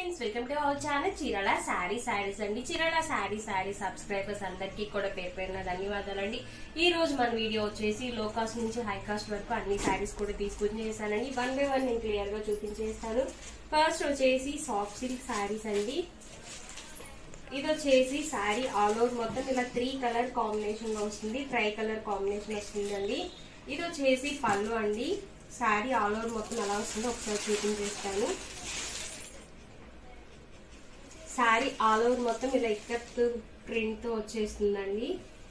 friends welcome to our channel చీరల saree saris అండి చీరల శారీ శారీ సబ్స్క్రైబర్స్ అందరికీ కూడా పేరు పేరున ధన్యవాదాలండి ఈ రోజు మన వీడియో వచ్చేసి లో కాస్ట్ నుంచి హై కాస్ట్ వరకు అన్ని శారీస్ కూడా తీసుకుని చేశానండి వన్ బై వన్ నేను క్లియర్ గా చూపించేస్తాను ఫస్ట్ వచ్చేసి సాఫ్ట్ సిల్క్ శారీస్ అండి ఇది వచ్చేసి శారీ ఆల్ ఓవర్ మొత్తం ఇలా త్రీ కలర్ కాంబినేషన్ లో వస్తుంది ట్రై కలర్ కాంబినేషన్ వస్తుందండి ఇది వచ్చేసి పళ్ళు అండి శారీ ఆల్ ఓవర్ మొత్తం ఎలా వస్తుందో ఒకసారి చూపించేస్తాను శారీ ఆల్ ఓవర్ మొత్తం ఇలా ఇక్కత్ ప్రింట్ తో వచ్చేస్తుందండి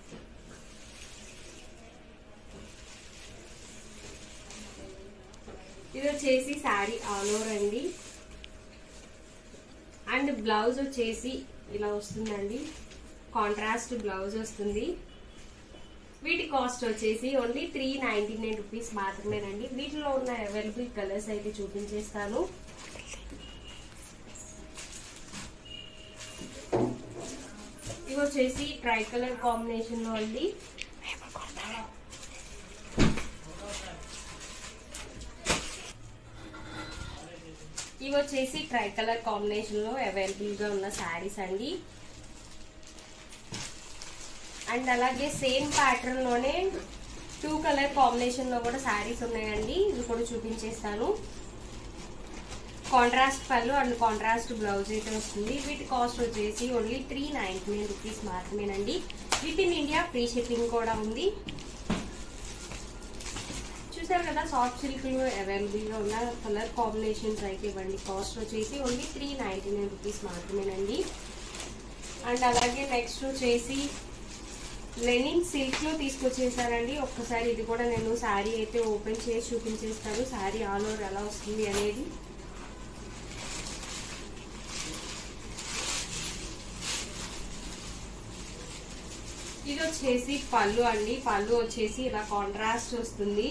ఇది వచ్చేసి శారీ ఆల్ ఓవర్ అండి అండ్ బ్లౌజ్ వచ్చేసి ఇలా వస్తుందండి కాంట్రాస్ట్ బ్లౌజ్ వస్తుంది వీటి కాస్ట్ వచ్చేసి only three ninety nine rupees మాత్రమేనండి వీటిలో ఉన్న అవైలబుల్ కలర్స్ అయితే చూపించేస్తాను ఇవి వచ్చేసి ట్రై కలర్ కాంబినేషన్ లో అండి ఇవి వచ్చేసి ట్రై కలర్ కాంబినేషన్ లో అవైలబుల్ గా ఉన్న శారీస్ అండి అండ్ అలాగే సేమ్ ప్యాటర్న్ లోనే టూ కలర్ కాంబినేషన్ లో కూడా శారీస్ ఉన్నాయండి ఇవి కూడా చూపించేస్తాను కాంట్రాస్ట్ పళ్ళు అండ్ కాంట్రాస్ట్ బ్లౌజ్ అయితే వస్తుంది వీటి కాస్ట్ వచ్చేసి only three ninety nine rupees మాత్రమేనండి within India free shipping కూడా ఉంది చూసారు కదా సాఫ్ట్ సిల్క్ లో అవైలబుల్ గా ఉన్న కలర్ కాంబినేషన్స్ అయితే ఇవ్వండి కాస్ట్ వచ్చేసి only three ninety nine rupees మాత్రమేనండి అండ్ అలాగే నెక్స్ట్ వచ్చేసి లెనిన్ సిల్క్ లో తీసుకొచ్చేసారండి ఒక్కసారి ఇది కూడా నేను శారీ అయితే ఓపెన్ చేసి చూపించేస్తాను శారీ ఆల్ ఓవర్ ఎలా వస్తుంది అనేది ఇది వచ్చేసి పళ్ళు అండి పళ్ళు వచ్చేసి ఇలా కాంట్రాస్ట్ వస్తుంది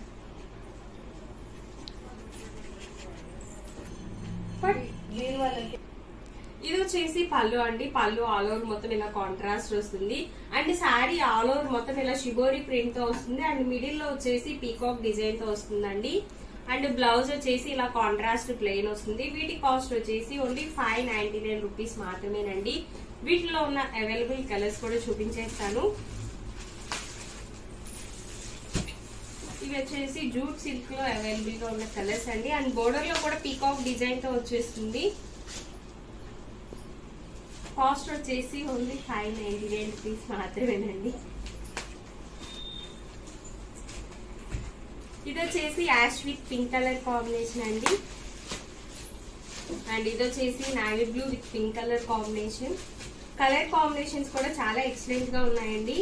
బట్ దీని వల్ల ఇది వచ్చేసి పళ్ళు అండి పళ్ళు ఆల్ ఓవర్ మొత్తం ఇలా కాంట్రాస్ట్ వస్తుంది అండ్ శారీ ఆల్ ఓవర్ మొత్తం ఇలా షిబోరి ప్రింట్ తో వస్తుంది అండ్ మిడిల్ లో వచ్చేసి పీకాక్ డిజైన్ తో వస్తుందండి అండ్ బ్లౌజ్ వచ్చేసి ఇలా కాంట్రాస్ట్ ప్లెయిన్ వస్తుంది వీటి కాస్ట్ వచ్చేసి only five ninety nine rupees మాత్రమేనండి వీటిలో ఉన్న అవైలబుల్ కలర్స్ కూడా చూపించేస్తాను ఇవి వచ్చేసి జూట్ సిల్క్ లో అవైలబుల్ గా ఉన్న కలర్స్ అండి అండ్ బోర్డర్ లో కూడా పీకాక్ డిజైన్ తో వచ్చేస్తుంది కాస్ట్ వచ్చేసి only five ninety nine rupees మాత్రమేనండి ఇది వచ్చేసి ash with pink colour combination అండి అండ్ ఇది వచ్చేసి navy blue with pink colour combination colour combinations కూడా చాలా ఎక్సలెంట్ గా ఉన్నాయండి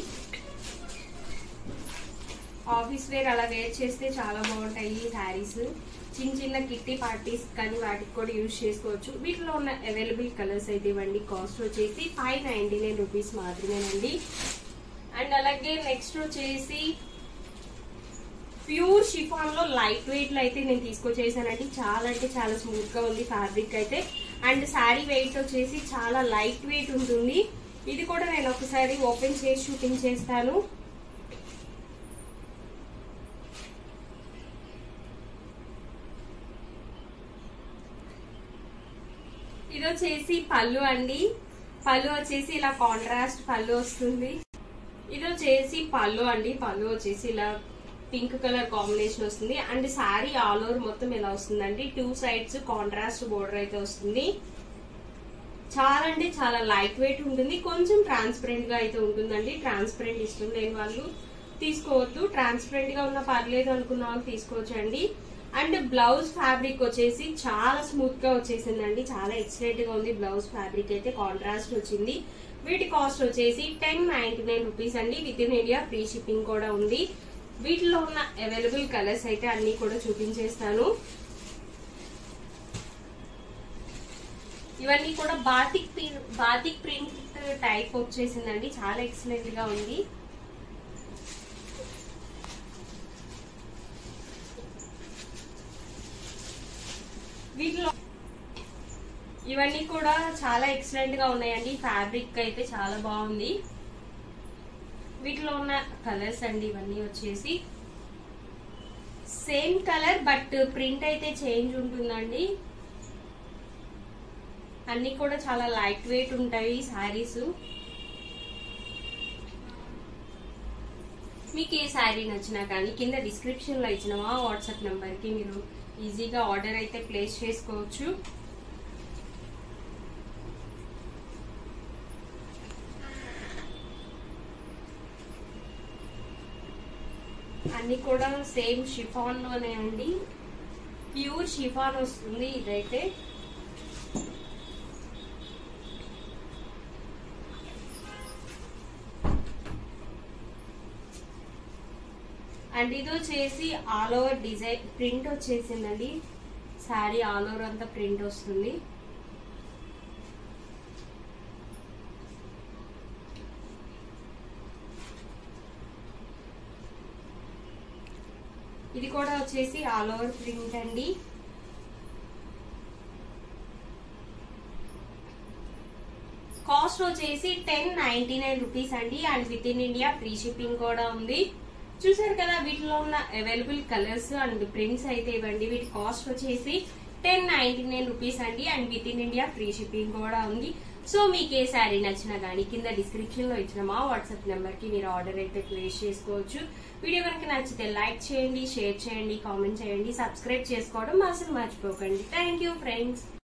ఆఫీస్ వేర్ అలా వేర్ చేస్తే చాలా బాగుంటాయి ఈ శారీస్ చిన్న చిన్న కిట్టి పార్టీస్ కానీ వాటికి కూడా యూజ్ చేసుకోవచ్చు వీటిలో ఉన్న అవైలబుల్ కలర్స్ అయితే ఇవ్వండి కాస్ట్ వచ్చేసి ఫైవ్ నైన్టీ నైన్ రూపీస్ మాత్రమేనండి అండ్ అలాగే నెక్స్ట్ వచ్చేసి ప్యూర్ షిఫాన్ లో లైట్ వెయిట్ లో అయితే నేను తీసుకొచ్చేసానండి చాలా అంటే చాలా స్మూత్ గా ఉంది ఫ్యాబ్రిక్ అయితే అండ్ శారీ వెయిట్ వచ్చేసి చాలా లైట్ వెయిట్ ఉంటుంది ఇది కూడా నేను ఒకసారి ఓపెన్ చేసి చూపించేస్తాను ఇది వచ్చేసి పళ్ళు అండి పళ్ళు వచ్చేసి ఇలా కాంట్రాస్ట్ పళ్ళు వస్తుంది ఇది వచ్చేసి పళ్ళు అండి పళ్ళు వచ్చేసి ఇలా పింక్ కలర్ కాంబినేషన్ వస్తుంది అండ్ శారీ ఆల్ ఓవర్ మొత్తం ఇలా వస్తుందండి టూ సైడ్స్ కాంట్రాస్ట్ బోర్డర్ అయితే వస్తుంది చాలా అంటే చాలా లైట్ వెయిట్ ఉంటుంది కొంచెం ట్రాన్స్పరెంట్ గా అయితే ఉంటుందండి ట్రాన్స్పరెంట్ ఇష్టం లేని వాళ్ళు తీసుకోవద్దు ట్రాన్స్పరెంట్ గా ఉన్న పర్లేదు అనుకున్న వాళ్ళు తీసుకోవచ్చండి అండ్ బ్లౌజ్ ఫ్యాబ్రిక్ వచ్చేసి చాలా స్మూత్ గా వచ్చేసిందండి చాలా ఎక్సలెంట్ గా ఉంది బ్లౌజ్ ఫ్యాబ్రిక్ అయితే కాంట్రాస్ట్ వచ్చింది వీటి కాస్ట్ వచ్చేసి టెన్ నైన్టీ నైన్ రూపీస్ అండి within India free shipping కూడా ఉంది వీటిలో ఉన్న అవైలబుల్ కలర్స్ అయితే అన్ని కూడా చూపించేస్తాను ఇవన్నీ కూడా బాతిక్ బాతిక్ ప్రింట్ టైప్ వచ్చేసిందండి చాలా ఎక్సలెంట్ గా ఉంది వీటిలో ఇవన్నీ కూడా చాలా ఎక్సలెంట్ గా ఉన్నాయండి ఫ్యాబ్రిక్ అయితే చాలా బాగుంది వీటిలో ఉన్న కలర్స్ అండి ఇవన్నీ వచ్చేసి సేమ్ కలర్ బట్ ప్రింట్ అయితే చేంజ్ ఉంటుందండి అన్ని కూడా చాలా లైట్ వెయిట్ ఉంటాయి శారీస్ మీకు ఏ శారీ నచ్చినా కానీ కింద డిస్క్రిప్షన్లో ఇచ్చిన మా వాట్సాప్ నెంబర్కి మీరు ఈజీగా ఆర్డర్ అయితే ప్లేస్ చేసుకోవచ్చు అన్ని కూడా సేమ్ షిఫాన్ లోనే అండి ప్యూర్ షిఫాన్ వస్తుంది ఇదైతే అండ్ ఇది వచ్చేసి ఆల్ ఓవర్ డిజైన్ ప్రింట్ వచ్చేసిందండి శారీ ఆల్ ఓవర్ అంతా ప్రింట్ వస్తుంది ఇది కూడా వచ్చేసి ఆల్ ఓవర్ ప్రింట్ అండి కాస్ట్ వచ్చేసి టెన్ నైన్టీ నైన్ రూపీస్ అండి and within India free shipping కూడా ఉంది చూసారు కదా వీటిలో ఉన్న అవైలబుల్ కలర్స్ అండ్ ప్రింట్స్ అయితే ఇవ్వండి వీటి కాస్ట్ వచ్చేసి టెన్ నైన్టీ నైన్ రూపీస్ అండి and within India free shipping కూడా ఉంది సో మీకు ఏ శారీ నచ్చినా కానీ కింద డిస్క్రిప్షన్ లో ఇచ్చిన మా వాట్సాప్ నెంబర్ కి మీరు ఆర్డర్ అయితే ప్లేస్ చేసుకోవచ్చు వీడియో కనుక నచ్చితే లైక్ చేయండి షేర్ చేయండి కామెంట్ చేయండి సబ్స్క్రైబ్ చేసుకోవడం అసలు మర్చిపోకండి థ్యాంక్ యూ ఫ్రెండ్స్